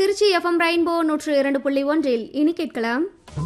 Trichy FM rainbow நூற்று இரண்டு புள்ளி ஒன்றில் இனி கேட்கலாம்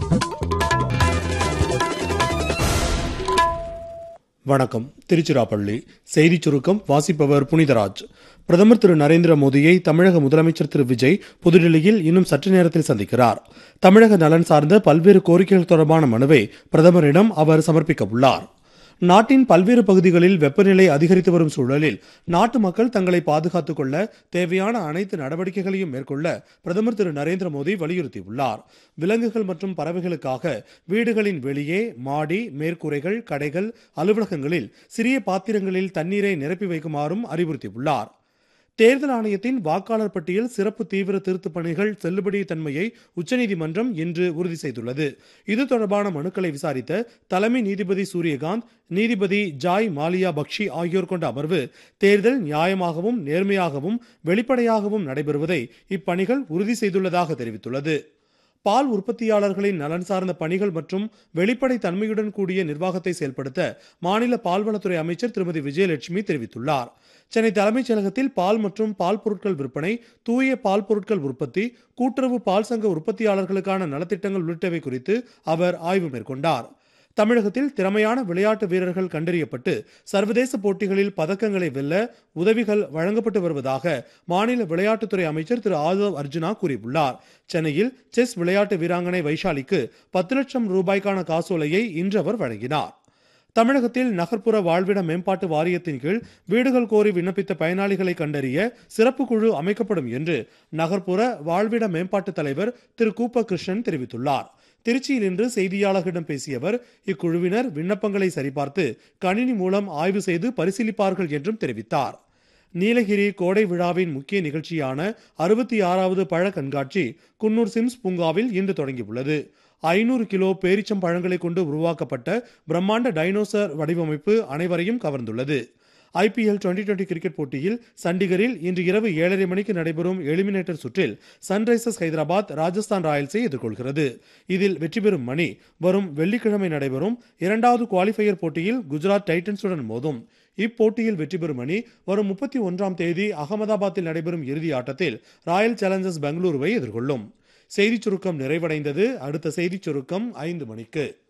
வணக்கம் திருச்சிராப்பள்ளி செய்திச் சுருக்கம் வாசிப்பவர் புனிதராஜ் பிரதமர் திரு நரேந்திர மோடியை தமிழக முதலமைச்சர் திரு விஜய் புதுடில்லியில் இன்னும் சற்று நேரத்தில் சந்திக்கிறார் தமிழக நலன் சார்ந்த பல்வேறு கோரிக்கைகள் தொடர்பான மனுவை பிரதமரிடம் அவர் சமர்ப்பிக்க உள்ளார் நாட்டின் பல்வேறு பகுதிகளில் வெப்பநிலை அதிகரித்து வரும் சூழலில் நாட்டு மக்கள் தங்களை பாதுகாத்துக் கொள்ள தேவையான அனைத்து நடவடிக்கைகளையும் மேற்கொள்ள பிரதமர் திரு நரேந்திர மோடி வலியுறுத்தியுள்ளார் விலங்குகள் மற்றும் பறவைகளுக்காக வீடுகளின் வெளியே மாடி மேற்கூரைகள் கடைகள் அலுவலகங்களில் சிறிய பாத்திரங்களில் தண்ணீரை நிரப்பி வைக்குமாறும் அறிவுறுத்தியுள்ளார் தேர்தல் ஆணையத்தின் வாக்காளர் பட்டியல் சிறப்பு தீவிர திருத்தப் பணிகள் செல்லுபடி தன்மையை உச்சநீதிமன்றம் இன்று உறுதி செய்துள்ளது இது தொடர்பான மனுக்களை விசாரித்த தலைமை நீதிபதி சூரியகாந்த் நீதிபதி ஜாய் மாலியா பக்ஷி ஆகியோர் கொண்ட அமர்வு தேர்தல் நியாயமாகவும் நேர்மையாகவும் வெளிப்படையாகவும் நடைபெறுவதை இப்பணிகள் உறுதி செய்துள்ளதாக தெரிவித்துள்ளது பால் உற்பத்தியாளர்களின் நலன் சார்ந்த பணிகள் மற்றும் வெளிப்படை தன்மையுடன் கூடிய நிர்வாகத்தை செயல்படுத்த மாநில பால்வளத்துறை அமைச்சர் திருமதி விஜயலட்சுமி தெரிவித்துள்ளார் சென்னை தலைமைச் செயலகத்தில் பால் மற்றும் பால் பொருட்கள் விற்பனை தூய பால் பொருட்கள் உற்பத்தி கூட்டுறவு பால் சங்க உற்பத்தியாளர்களுக்கான நலத்திட்டங்கள் உள்ளிட்டவை குறித்து அவர் ஆய்வு மேற்கொண்டார் தமிழகத்தில் திறமையான விளையாட்டு வீரர்கள் கண்டறியப்பட்டு சர்வதேச போட்டிகளில் பதக்கங்களை வெல்ல உதவிகள் வழங்கப்பட்டு வருவதாக மாநில விளையாட்டுத்துறை அமைச்சர் திரு ஆதவ் அர்ஜுனா கூறியுள்ளார் சென்னையில் செஸ் விளையாட்டு வீராங்கனை வைஷாலிக்கு பத்து லட்சம் ரூபாய்க்கான காசோலையை இன்று அவர் வழங்கினார் தமிழகத்தில் நகர்ப்புற வாழ்விட மேம்பாட்டு வாரியத்தின் கீழ் வீடுகள் கோரி விண்ணப்பித்த பயனாளிகளை கண்டறிய சிறப்பு குழு அமைக்கப்படும் என்று நகர்ப்புற வாழ்விட மேம்பாட்டு தலைவர் திரு கூப்ப கிருஷ்ணன் தெரிவித்துள்ளார் திருச்சியில் இன்று செய்தியாளர்களிடம் பேசிய அவர் இக்குழுவினர் விண்ணப்பங்களை சரிபார்த்து கணினி மூலம் ஆய்வு செய்து பரிசீலிப்பார்கள் என்றும் தெரிவித்தார் நீலகிரி கோடை விழாவின் முக்கிய நிகழ்ச்சியான அறுபத்தி ஆறாவது பழ கண்காட்சி குன்னூர் சிம்ஸ் பூங்காவில் இன்று தொடங்கியுள்ளது ஐநூறு கிலோ பேரிச்சம் பழங்களை கொண்டு உருவாக்கப்பட்ட பிரம்மாண்ட டைனோசர் வடிவமைப்பு அனைவரையும் கவர்ந்துள்ளது ஐபிஎல் டுவெண்டி டுவெண்டி கிரிக்கெட் போட்டியில் சண்டிகரில் இன்று இரவு ஏழரை மணிக்கு நடைபெறும் எலிமினேட்டர் சுற்றில் சன்ரைசர்ஸ் ஹைதராபாத் ராஜஸ்தான் ராயல்ஸை எதிர்கொள்கிறது இதில் வெற்றி பெறும் மணி வரும் வெள்ளிக்கிழமை நடைபெறும் இரண்டாவது குவாலிஃபயர் போட்டியில் குஜராத் டைட்டன்ஸுடன் மோதும் இப்போட்டியில் வெற்றி பெறும் அணி வரும் முப்பத்தி ஒன்றாம் தேதி அகமதாபாத்தில் நடைபெறும் இறுதி ஆட்டத்தில் ராயல் சேலஞ்சர்ஸ் பெங்களூருவை எதிர்கொள்ளும் செய்திச் சுருக்கம் நிறைவடைந்தது அடுத்த செய்திச் சுருக்கம் ஐந்து மணிக்கு